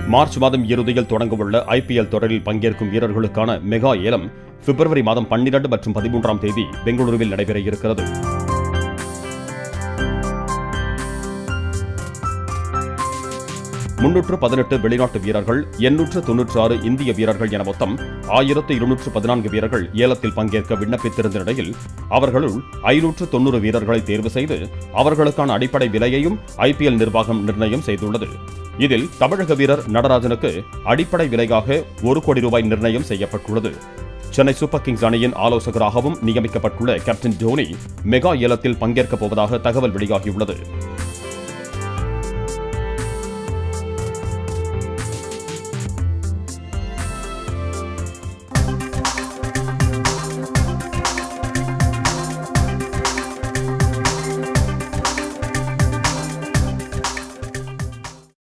March மாதம் இறுதியில் தொடங்கவுள்ள ஐபிஎல் தொடரில் பங்கேற்கும் வீரர்களுக்கான மெகா ஏலம் பிப்ரவரி மாதம் பன்னிரண்டு மற்றும் பதிமூன்றாம் தேதி பெங்களூருவில் நடைபெற இருக்கிறது முன்னூற்று பதினெட்டு வெளிநாட்டு வீரர்கள் எண்ணூற்று தொன்னூற்று ஆறு இந்திய வீரர்கள் என மொத்தம் ஆயிரத்து இருநூற்று பதினான்கு வீரர்கள் ஏலத்தில் பங்கேற்க விண்ணப்பித்திருந்த நிலையில் அவர்களுள் ஐநூற்று தொன்னூறு வீரர்களை தேர்வு செய்து அவர்களுக்கான அடிப்படை விலையையும் ஐபிஎல் நிர்வாகம் நிர்ணயம் செய்துள்ளது இதில் தமிழக வீரர் நடராஜனுக்கு அடிப்படை விலையாக ஒரு கோடி ரூபாய் நிர்ணயம் செய்யப்பட்டுள்ளது சென்னை சூப்பர் கிங்ஸ் அணியின் ஆலோசகராகவும் நியமிக்கப்பட்டுள்ள கேப்டன் டோனி மெகா ஏலத்தில் பங்கேற்கப் போவதாக தகவல் வெளியாகியுள்ளது